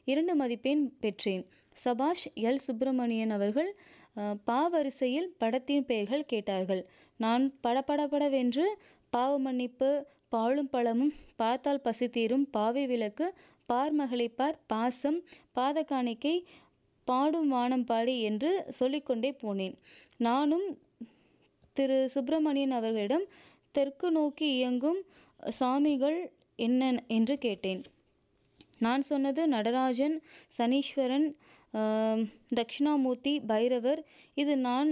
இரண்டு மதிப்பெண் பெற்றேன் சபாஷ் எல் சுப்பிரமணியன் அவர்கள் அஹ், பா வரிசையில் படத்தின் பெயர்கள் கேட்டார்கள் நான் படபடபடவென்று பாவ மன்னிப்பு பாலும் பழமும் பார்த்தால் பசி தீரும் பாவை விளக்கு பார் மகளை பார் பாசம் பாத காணிக்கை பாடும் வானம் பாடி என்று சொல்லிக்கொண்டே போனேன் நானும் திரு சுப்பிரமணியன் அவர்களிடம் தெற்கு நோக்கி இயங்கும் சாமிகள் என்ன என்று கேட்டேன் நான் சொன்னது நடராஜன் சனீஸ்வரன் ஆம், தட்சிணாமூர்த்தி பைரவர் இது நான்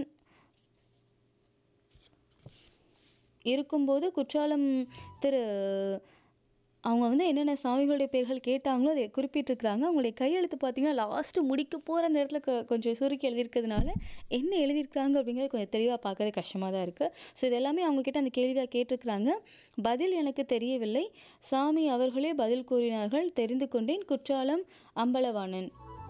இருக்கும்போது குற்றாலம் திரு அவங்க வந்து என்னென்ன சாமிகளுடைய பேர்கள் கேட்டாங்களோ அதை குறிப்பிட்டிருக்கிறாங்க அவங்களுடைய கையெழுத்து பார்த்தீங்கன்னா லாஸ்ட்டு முடிக்க போகிற அந்த இடத்துல கொ- கொஞ்சம் சுருக்கி எழுதியிருக்கிறதுனால என்ன எழுதியிருக்காங்க அப்படிங்கிறது கொஞ்சம் தெளிவாக பார்க்கறது கஷ்டமாக தான் இருக்குது ஸோ இது எல்லாமே அவங்கக்கிட்ட அந்த கேள்வியாக கேட்டிருக்கிறாங்க பதில் எனக்கு தெரியவில்லை சாமி அவர்களே பதில் கூறினார்கள் தெரிந்து கொண்டேன் குற்றாலம் அம்பலவாணன்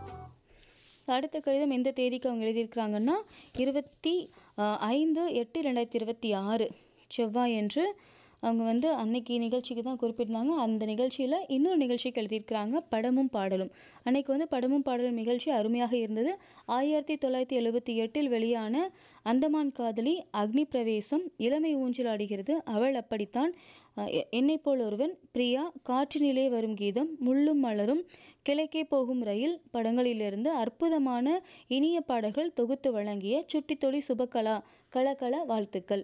அடுத்த கடிதம் எந்த தேதிக்கு அவங்க எழுதியிருக்கிறாங்கன்னா இருபத்தி அஹ், ஐந்து எட்டு ரெண்டாயிரத்தி இருபத்தி ஆறு செவ்வாய் என்று அவங்க வந்து அன்னைக்கு நிகழ்ச்சிக்கு தான் குறிப்பிட்டிருந்தாங்க அந்த நிகழ்ச்சியில் இன்னொரு நிகழ்ச்சிக்கு எழுதியிருக்கிறாங்க படமும் பாடலும் அன்னைக்கு வந்து படமும் பாடலும் நிகழ்ச்சி அருமையாக இருந்தது ஆயிரத்தி தொள்ளாயிரத்தி எழுபத்தி எட்டில் வெளியான அந்தமான் காதலி அக்னி பிரவேசம் இளமை ஊஞ்சல் ஆடுகிறது அவள் அப்படித்தான் அஹ், எ- என்னைப் போல் ஒருவன் பிரியா காற்றினிலே வரும் கீதம் முள்ளும் மலரும் கிழக்கே போகும் ரயில் படங்களிலிருந்து அற்புதமான இனிய பாடல்கள் தொகுத்து வழங்கிய சுட்டித்தொழி சுபகலா கலகல வாழ்த்துக்கள்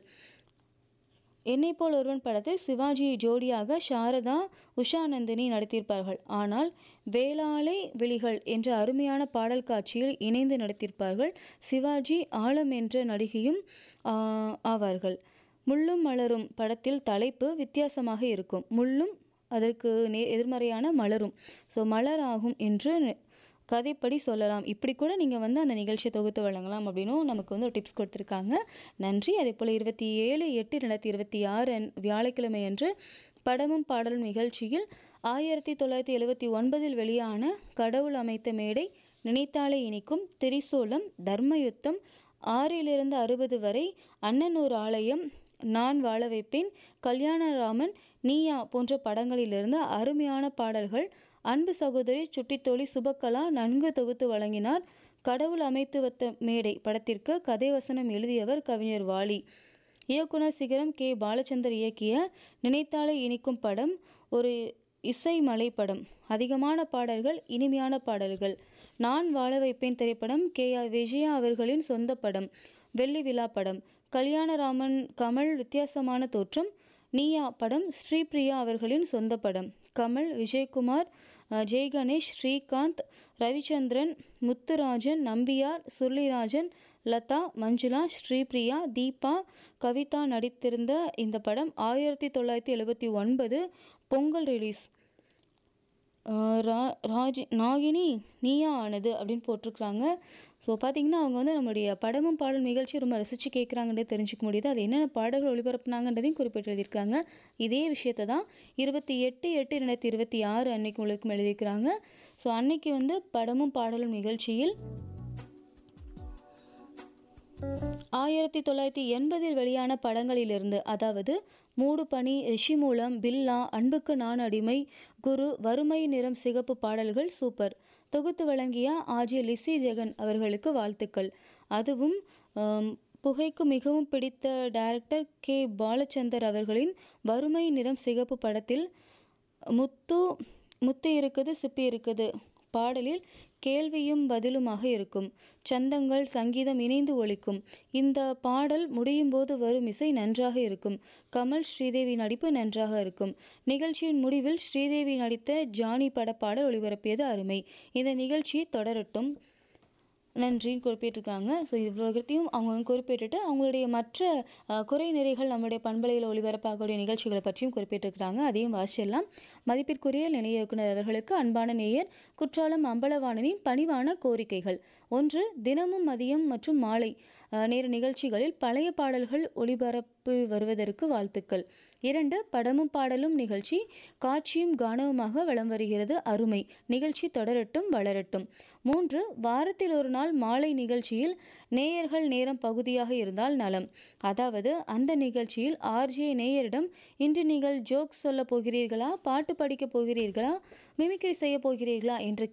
என்னை போல் ஒருவன் படத்தில் சிவாஜி ஜோடியாக சாரதா உஷா நந்தினி நடித்திருப்பார்கள் ஆனால் வேளாளே விழிகள் என்ற அருமையான பாடல் காட்சியில் இணைந்து நடித்திருப்பார்கள் சிவாஜி ஆலம் என்ற நடிகையும் ஆ, ஆவார்கள் முள்ளும் மலரும் படத்தில் தலைப்பு வித்தியாசமாக இருக்கும் முள்ளும் அதற்கு நே எதிர்மறையான மலரும் ஸோ மலர் ஆகும் என்று கதைப்படி சொல்லலாம் இப்படி கூட நீங்கள் வந்து அந்த நிகழ்ச்சியை தொகுத்து வழங்கலாம் அப்படின்னும் நமக்கு வந்து ஒரு டிப்ஸ் கொடுத்துருக்காங்க நன்றி அதே போல் இருபத்தி ஏழு எட்டு ரெண்டாயிரத்தி இருபத்தி ஆறு அன்- வியாழக்கிழமை அன்று படமும் பாடலும் நிகழ்ச்சியில் ஆயிரத்தி தொள்ளாயிரத்தி எழுபத்தி ஒன்பதில் வெளியான கடவுள் அமைத்த மேடை நினைத்தாலே இனிக்கும் திரிசூலம் தர்மயுத்தம் ஆறிலிருந்து அறுபது வரை அண்ணன் ஒரு ஆலயம் நான் வாழ வைப்பேன் கல்யாணராமன் நீயா போன்ற படங்களிலிருந்து அருமையான பாடல்கள் அன்பு சகோதரி சுட்டித்தோழி சுபகலா நன்கு தொகுத்து வழங்கினார் கடவுள் அமைத்து வைத்த மேடை படத்திற்கு கதை வசனம் எழுதியவர் கவிஞர் வாலி இயக்குனர் சிகரம் கே பாலச்சந்தர் இயக்கிய நினைத்தாலே இனிக்கும் படம் ஒரு இசை மலை படம் அதிகமான பாடல்கள் இனிமையான பாடல்கள் நான் வாழ வைப்பேன் திரைப்படம் கே ஆர் விஜயா அவர்களின் சொந்த படம் வெள்ளி விழா படம் கல்யாணராமன் கமல் வித்தியாசமான தோற்றம் நீயா படம் ஸ்ரீபிரியா அவர்களின் சொந்த படம் கமல் விஜயகுமார் அஹ், ஜெய் கணேஷ் ஸ்ரீகாந்த் ரவிச்சந்திரன் முத்துராஜன் நம்பியார் சுருளிராஜன் லதா மஞ்சுளா ஸ்ரீபிரியா தீபா கவிதா நடித்திருந்த இந்த படம் ஆயிரத்தி தொள்ளாயிரத்தி எழுபத்தி ஒன்பது பொங்கல் ரிலீஸ் ஆஹ் ரா ராஜி நாகினி நீயா ஆனது அப்படின்னு போட்டிருக்கிறாங்க ஸோ பார்த்தீங்கன்னா அவங்க வந்து நம்மளுடைய படமும் பாடல் நிகழ்ச்சி ரொம்ப ரசித்து கேட்குறாங்கன்றே தெரிஞ்சுக்க முடியுது அது என்னென்ன பாடல்கள் ஒளிபரப்புனாங்கன்றதையும் குறிப்பிட்டு எழுதியிருக்காங்க இதே விஷயத்தை தான் இருபத்தி எட்டு எட்டு ரெண்டாயிரத்தி இருபத்தி ஆறு அன்னைக்கு உங்களுக்கும் எழுதியிருக்கிறாங்க ஸோ அன்னைக்கு வந்து படமும் பாடலும் நிகழ்ச்சியில் ஆயிரத்தி தொள்ளாயிரத்தி எண்பதில் வெளியான படங்களிலிருந்து அதாவது மூடு பனி ரிஷிமூலம் பில்லா அன்புக்கு நான் அடிமை குரு வறுமை நிறம் சிகப்பு பாடல்கள் சூப்பர் தொகுத்து வழங்கிய ஆஜி லிசி ஜெகன் அவர்களுக்கு வாழ்த்துக்கள் அதுவும் ஆம், புகைக்கு மிகவும் பிடித்த டைரக்டர் கே பாலச்சந்தர் அவர்களின் வறுமை நிறம் சிகப்பு படத்தில் முத்து முத்து இருக்குது சிப்பி இருக்குது பாடலில் கேள்வியும் பதிலுமாக இருக்கும் சந்தங்கள் சங்கீதம் இணைந்து ஒலிக்கும் இந்த பாடல் முடியும் போது வரும் இசை நன்றாக இருக்கும் கமல் ஸ்ரீதேவி நடிப்பு நன்றாக இருக்கும் நிகழ்ச்சியின் முடிவில் ஸ்ரீதேவி நடித்த ஜானி பட பாடல் ஒளிபரப்பியது அருமை இந்த நிகழ்ச்சி தொடரட்டும் நன்றின்னு குறிப்பிட்டிருக்காங்க ஸோ இவ்வளோத்தையும் அவங்க வந்து குறிப்பிட்டுட்டு அவங்களுடைய மற்ற அஹ், குறை நிறைகள் நம்முடைய பண்பலையில் ஒளிபரப்பாகக்கூடிய நிகழ்ச்சிகளை பற்றியும் குறிப்பிட்டிருக்கிறாங்க அதையும் வாசிச்சிடலாம் மதிப்பிற்குரிய நிலைய இயக்குனர் அவர்களுக்கு அன்பான நேயர் குற்றாலம் அம்பலவாணனின் பணிவான கோரிக்கைகள் ஒன்று தினமும் மதியம் மற்றும் மாலை அஹ், நேர நிகழ்ச்சிகளில் பழைய பாடல்கள் ஒளிபரப்பு வருவதற்கு வாழ்த்துக்கள் இரண்டு படமும் பாடலும் நிகழ்ச்சி காட்சியும் கானவுமாக வலம் வருகிறது அருமை நிகழ்ச்சி தொடரட்டும் வளரட்டும் மூன்று வாரத்தில் ஒரு நாள் மாலை நிகழ்ச்சியில் நேயர்கள் நேரம் பகுதியாக இருந்தால் நலம் அதாவது அந்த நிகழ்ச்சியில் ஆர்ஜே நேயரிடம் இன்று நீங்கள் ஜோக் சொல்ல போகிறீர்களா பாட்டு படிக்க போகிறீர்களா மிமிக்ரி செய்ய போகிறீர்களா என்று